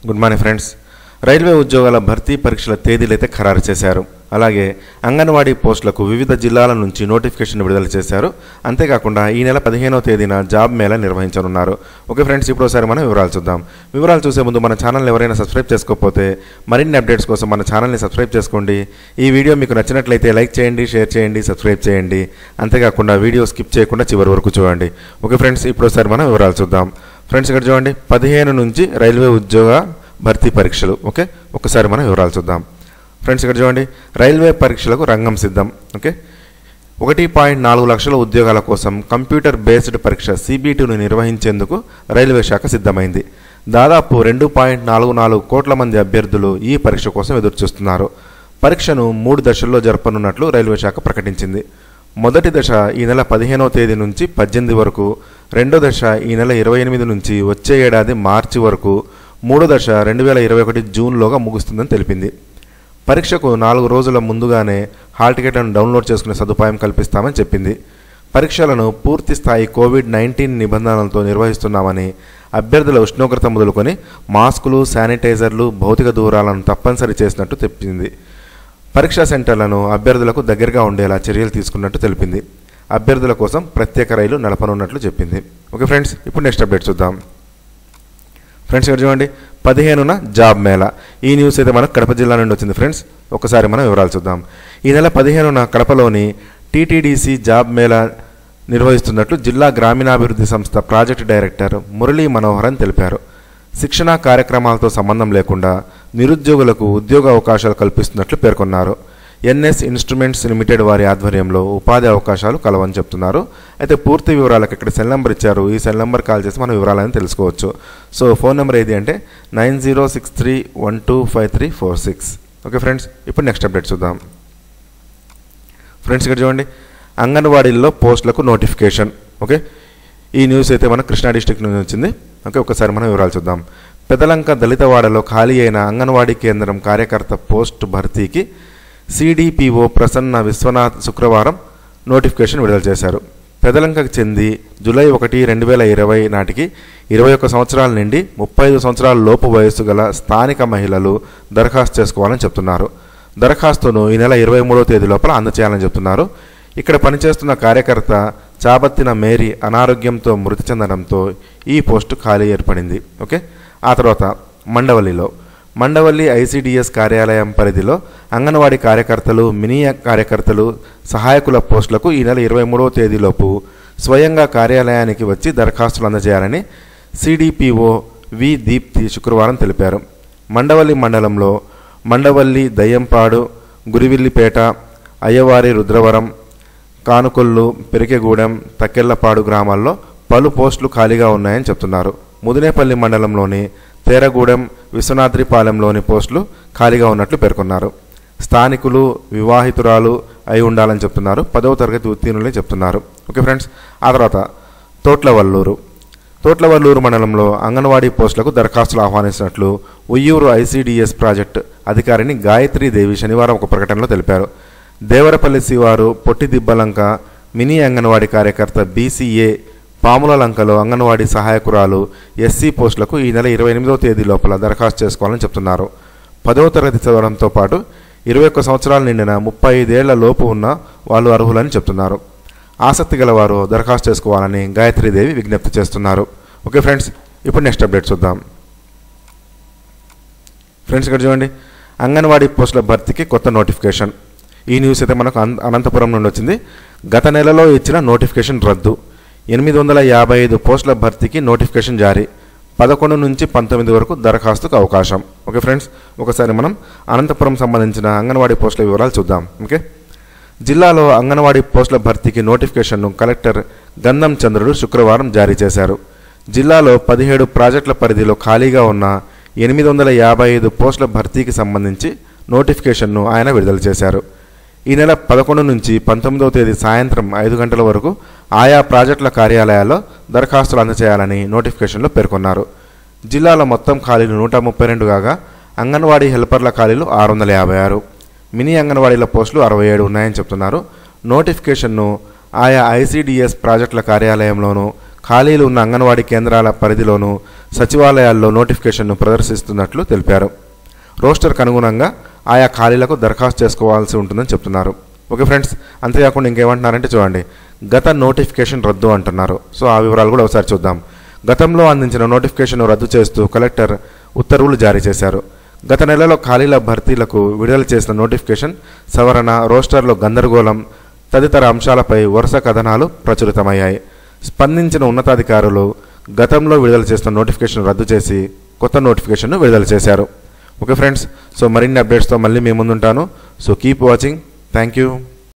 good morning friends railway ఉద్యోగాల భర్తీ పరీక్షల తేదీలు అయితే ఖరారు చేశారు అలాగే అంగన్వాడీ పోస్టులకు వివిధ జిల్లాల నుంచి నోటిఫికేషన్ విడుదల చేశారు అంతేకాకుండా ఈ నెల పదిహేనవ తేదీన జాబ్ మేళా నిర్వహించనున్నారు ఓకే ఫ్రెండ్స్ ఇప్పుడు ఒకసారి మనం వివరాలు చూద్దాం వివరాలు చూసే ముందు మన ఛానల్ ఎవరైనా సబ్స్క్రైబ్ చేసుకోకపోతే మరిన్ని అప్డేట్స్ కోసం మన ఛానల్ని సబ్స్క్రైబ్ చేసుకోండి ఈ వీడియో మీకు నచ్చినట్లయితే లైక్ చేయండి షేర్ చేయండి సబ్స్క్రైబ్ చేయండి అంతేకాకుండా వీడియో స్కిప్ చేయకుండా చివరి వరకు చూడండి ఓకే ఫ్రెండ్స్ ఇప్పుడు ఒకసారి మనం వివరాలు చూద్దాం ఫ్రెండ్స్ ఇక్కడ చూడండి పదిహేను నుంచి రైల్వే ఉద్యోగ భర్తీ పరీక్షలు ఓకే ఒకసారి మనం వివరాలు చూద్దాం ఫ్రెండ్స్ ఇక్కడ చూడండి రైల్వే పరీక్షలకు రంగం సిద్ధం ఓకే ఒకటి పాయింట్ నాలుగు లక్షల ఉద్యోగాల కోసం కంప్యూటర్ బేస్డ్ పరీక్ష సిబిటీను నిర్వహించేందుకు రైల్వే శాఖ సిద్ధమైంది దాదాపు రెండు పాయింట్ నాలుగు నాలుగు కోట్ల మంది అభ్యర్థులు ఈ పరీక్ష కోసం ఎదురుచూస్తున్నారు పరీక్షను మూడు దశల్లో జరపనున్నట్లు రైల్వే శాఖ ప్రకటించింది మొదటి దశ ఈ నెల పదిహేనవ తేదీ నుంచి పద్దెనిమిది వరకు రెండో దశ ఈ నెల ఇరవై ఎనిమిది నుంచి వచ్చే ఏడాది మార్చి వరకు మూడో దశ రెండు వేల ఇరవై ఒకటి జూన్లోగా ముగుస్తుందని తెలిపింది పరీక్షకు నాలుగు రోజుల ముందుగానే హాల్ టికెట్లను డౌన్లోడ్ చేసుకునే సదుపాయం కల్పిస్తామని చెప్పింది పరీక్షలను పూర్తి స్థాయి కోవిడ్ నైన్టీన్ నిబంధనలతో నిర్వహిస్తున్నామని అభ్యర్థుల ఉష్ణోగ్రత మొదలుకొని మాస్కులు శానిటైజర్లు భౌతిక దూరాలను తప్పనిసరి చేసినట్టు చెప్పింది పరీక్షా సెంటర్లను అభ్యర్థులకు దగ్గరగా ఉండేలా చర్యలు తీసుకున్నట్టు తెలిపింది అభ్యర్థుల కోసం ప్రత్యేక రైలు నడపనున్నట్లు చెప్పింది ఓకే ఫ్రెండ్స్ ఇప్పుడు నెక్స్ట్ అప్డేట్ చూద్దాం ఫ్రెండ్స్ ఇక్కడ చూడండి పదిహేనున జాబ్ మేళా ఈ న్యూస్ అయితే మనకు కడప జిల్లా నుండి వచ్చింది ఫ్రెండ్స్ ఒకసారి మనం వివరాలు చూద్దాం ఈ నెల పదిహేనున కడపలోని టీటీడీసీ జాబ్ మేళా నిర్వహిస్తున్నట్లు జిల్లా గ్రామీణాభివృద్ధి సంస్థ ప్రాజెక్ట్ డైరెక్టర్ మురళీ మనోహరన్ తెలిపారు శిక్షణా కార్యక్రమాలతో సంబంధం లేకుండా నిరుద్యోగులకు ఉద్యోగ అవకాశాలు కల్పిస్తున్నట్లు పేర్కొన్నారు ఎన్ఎస్ ఇన్స్ట్రుమెంట్స్ లిమిటెడ్ వారి ఆధ్వర్యంలో ఉపాధి అవకాశాలు కలవని చెప్తున్నారు అయితే పూర్తి వివరాలకు ఇక్కడ సెల్ నెంబర్ ఇచ్చారు ఈ సెల్ నెంబర్ కాల్ చేసి మనం వివరాలను తెలుసుకోవచ్చు సో ఫోన్ నెంబర్ ఏది అంటే nine zero six three one two five three four six okay friends ఇప్పుడు నెక్స్ట్ అప్డేట్ చూద్దాం ఫ్రెండ్స్ ఇక్కడ చూడండి అంగన్వాడీల్లో పోస్టులకు నోటిఫికేషన్ ఓకే ఈ న్యూస్ అయితే మన కృష్ణా డిస్టిక్ నుంచి వచ్చింది ఓకే ఒకసారి మనం వివరాలు చూద్దాం పెదలంక దళితవాడలో ఖాళీ అయిన అంగన్వాడీ కేంద్రం కార్యకర్త పోస్ట్ భర్తీకి సిడిపిఓ ప్రసన్న విశ్వనాథ్ శుక్రవారం నోటిఫికేషన్ విడుదల చేశారు పెదలంకకు చెంది జూలై ఒకటి రెండు వేల ఇరవై నాటికి ఇరవై ఒక్క సంవత్సరాల నుండి ముప్పై ఐదు సంవత్సరాల లోపు వయస్సు గల స్థానిక మహిళలు దరఖాస్తు చేసుకోవాలని చెప్తున్నారు దరఖాస్తును ఈ నెల ఇరవై మూడో తేదీ లోపల అందచేయాలని చెప్తున్నారు ఇక్కడ పనిచేస్తున్న కార్యకర్త చాబత్తిన మేరీ అనారోగ్యంతో మృతి చెందడంతో ఈ పోస్టు ఖాళీ ఏర్పడింది ఓకే ఆ తర్వాత మండవల్లిలో మండవల్లి ఐసిడిఎస్ కార్యాలయం పరిధిలో అంగన్వాడీ కార్యకర్తలు మినీ కార్యకర్తలు సహాయకుల పోస్టులకు ఈ నెల ఇరవై మూడవ తేదీలోపు స్వయంగా కార్యాలయానికి వచ్చి దరఖాస్తులు అందజేయాలని సిడిపిఓ వి దీప్తి శుక్రవారం తెలిపారు మండవల్లి మండలంలో మండవల్లి దయ్యంపాడు గురివిల్లిపేట అయ్యవారి రుద్రవరం కానుకొల్లు పెరికెగూడెం తక్కెళ్లపాడు గ్రామాల్లో పలు పోస్టులు ఖాళీగా ఉన్నాయని చెప్తున్నారు ముదినేపల్లి మండలంలోని తేరగూడెం విశ్వనాద్రిపాలెంలోని పోస్టులు ఖాళీగా ఉన్నట్లు పేర్కొన్నారు స్థానికులు వివాహితురాలు అయి ఉండాలని చెప్తున్నారు పదవ తరగతి ఉత్తీర్ణులే చెప్తున్నారు ఓకే ఫ్రెండ్స్ ఆ తర్వాత తోట్లవల్లూరు తోట్లవల్లూరు మండలంలో అంగన్వాడీ పోస్టులకు దరఖాస్తులు ఆహ్వానించినట్లు ఉయ్యూరు ఐసీడీఎస్ ప్రాజెక్ట్ అధికారిని గాయత్రి దేవి శనివారం ఒక ప్రకటనలో తెలిపారు దేవరపల్లి శివారు పొట్టి దిబ్బలంక మినీ అంగన్వాడీ కార్యకర్త బీసీఏ పాముల లంకలో అంగన్వాడీ సహాయకురాలు ఎస్సీ పోస్టులకు ఈ నెల ఇరవై ఎనిమిదవ తేదీ లోపల దరఖాస్తు చేసుకోవాలని చెప్తున్నారు పదవ తరగతి చదవడంతో పాటు ఇరవై ఒక్క సంవత్సరాలు నిండిన ముప్పై ఐదేళ్ల లోపు ఉన్న వాళ్ళు అర్హులని చెప్తున్నారు ఆసక్తి గలవారు దరఖాస్తు చేసుకోవాలని గాయత్రీదేవి విజ్ఞప్తి చేస్తున్నారు ఓకే ఫ్రెండ్స్ ఇప్పుడు నెక్స్ట్ అప్డేట్ చూద్దాం ఫ్రెండ్స్ ఇక్కడ చూడండి అంగన్వాడీ పోస్టుల భర్తీకి కొత్త నోటిఫికేషన్ ఈ న్యూస్ అయితే మనకు అన్- అనంతపురం నుండి వచ్చింది గత నెలలో ఇచ్చిన నోటిఫికేషన్ రద్దు ఎనిమిది వందల యాభై ఐదు పోస్టుల భర్తీకి నోటిఫికేషన్ జారీ పదకొండు నుంచి పంతొమ్మిది వరకు దరఖాస్తుకు అవకాశం ఓకే ఫ్రెండ్స్ ఒకసారి మనం అనంతపురం సంబంధించిన అంగన్వాడీ పోస్టుల వివరాలు చూద్దాం ఓకే జిల్లాలో అంగన్వాడీ పోస్టుల భర్తీకి నోటిఫికేషన్ను కలెక్టర్ గంధం చంద్రుడు శుక్రవారం జారీ చేశారు జిల్లాలో పదిహేడు ప్రాజెక్టుల పరిధిలో ఖాళీగా ఉన్న ఎనిమిది వందల యాభై ఐదు పోస్టుల భర్తీకి సంబంధించి నోటిఫికేషన్ను ఆయన విడుదల చేశారు ఈ నెల పదకొండు నుంచి పంతొమ్మిదవ తేదీ సాయంత్రం ఐదు గంటల వరకు ఆయా ప్రాజెక్టుల కార్యాలయాల్లో దరఖాస్తులు అందజేయాలని నోటిఫికేషన్లో పేర్కొన్నారు జిల్లాలో మొత్తం ఖాళీలు నూట ముప్పై రెండు కాగా అంగన్వాడీ హెల్పర్ల ఖాళీలు ఆరు వందల యాభై ఆరు మినీ అంగన్వాడీల పోస్టులు అరవై ఏడు ఉన్నాయని చెప్తున్నారు నోటిఫికేషన్ను ఆయా ఐసీడీఎస్ ప్రాజెక్టుల కార్యాలయంలోనూ ఖాళీలు ఉన్న అంగన్వాడీ కేంద్రాల పరిధిలోనూ సచివాలయాల్లో నోటిఫికేషన్ను ప్రదర్శిస్తున్నట్లు తెలిపారు రోస్టర్కు అనుగుణంగా ఆయా ఖాళీలకు దరఖాస్తు చేసుకోవాల్సి ఉంటుందని చెప్తున్నారు ఓకే ఫ్రెండ్స్ అంతేకాకుండా ఇంకేమంటున్నారంటే చూడండి గత నోటిఫికేషన్ రద్దు అంటున్నారు సో ఆ వివరాలు కూడా ఒకసారి చూద్దాం గతంలో అందించిన నోటిఫికేషన్ రద్దు చేస్తూ కలెక్టర్ ఉత్తర్వులు జారీ చేశారు గత నెలలో ఖాళీల భర్తీలకు విడుదల చేసిన నోటిఫికేషన్ సవరణ రోస్టర్లో గందరగోళం తదితర అంశాలపై వరుస కథనాలు ప్రచురితమయ్యాయి స్పందించిన ఉన్నతాధికారులు గతంలో విడుదల చేసిన నోటిఫికేషన్ రద్దు చేసి కొత్త నోటిఫికేషన్ను విడుదల చేశారు ఓకే ఫ్రెండ్స్ సో మరిన్ని అప్డేట్స్తో మళ్ళీ మీ ముందుంటాను so keep watching thank you